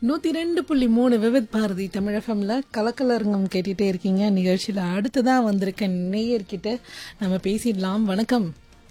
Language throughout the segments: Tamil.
நூற்றி ரெண்டு புள்ளி மூணு விவித் பாரதி தமிழகம்ல கலக்கலரங்கம் கேட்டுட்டே இருக்கீங்க நிகழ்ச்சியில் அடுத்ததான் வந்திருக்க நேயர்கிட்ட நம்ம பேசிடலாம் வணக்கம்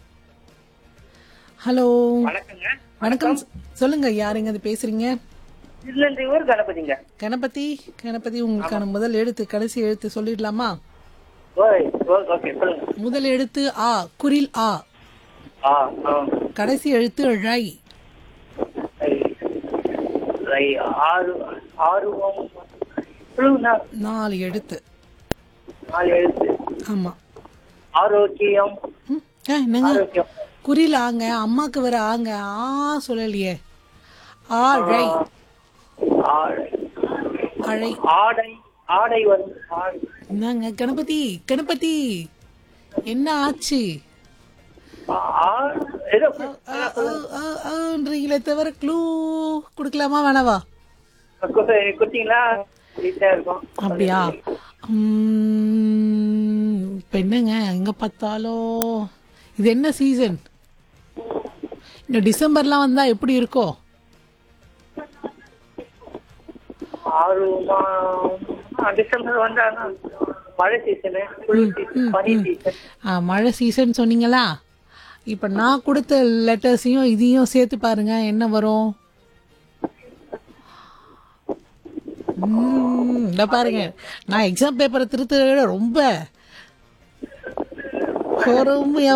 ஹலோ வணக்கங்க வணக்கம் சொல்லுங்க யாருங்க அது பேசுறீங்க திருநெல்வேலூர் கணபதிங்க கணபதி கணபதி உங்களுக்கான முதல் எழுத்து கடைசி எழுத்து சொல்லிடலாமா ஓய் ஓ- ஓகே சொல்லுங்க முதல் எழுத்து ஆ குரில் ஆ ஆ ஆ கடைசி எழுத்து ழை ஐ, ஐ, ஆறு ஆர்வம் சொல்லுங்கண்ணா நாலு எழுத்து நாலு எழுத்து ஆமா ஆரோக்கியம் ம், ஆ, என்னங்க ஆரோக்கியம் குறில் ஆங்க அம்மாக்கு வர ஆங்க ஆ சொல்லலையே ஆ ழை ஆடை அழை ஆடை ஆடை வரும் ஆடை என்னங்க கணபதி கணபதி என்ன ஆச்சு ஆ- ஆ- ஏதோ ஆ, ஆ, ஆ, ஆன்றீங்களே தவிர க்ளூ கொடுக்கலாமா வேணாவா கு- குத்திங்களா ஈஸியா இருக்கும் அப்படியா உம், இப்ப என்னங்க எங்க பார்த்தாலும் இது என்ன சீசன் இந்த டிசம்பர்லாம் வந்தா எப்படி இருக்கோ ஆர்வமா ஆ, டிசம்பர் வந்தாங்கன்னா மழை சீசனு குளிர் சீசன் பனி சீசன் ஆ, மழை சீசன் சொன்னீங்களா இப்ப நான் கொடுத்த லெட்டர்ஸையும் இதையும் சேர்த்து பாருங்க என்ன வரும் உம், இந்த பாருங்க நான் எக்ஸாம் பேப்பரை திருத்த ரொம்ப பொறுமையா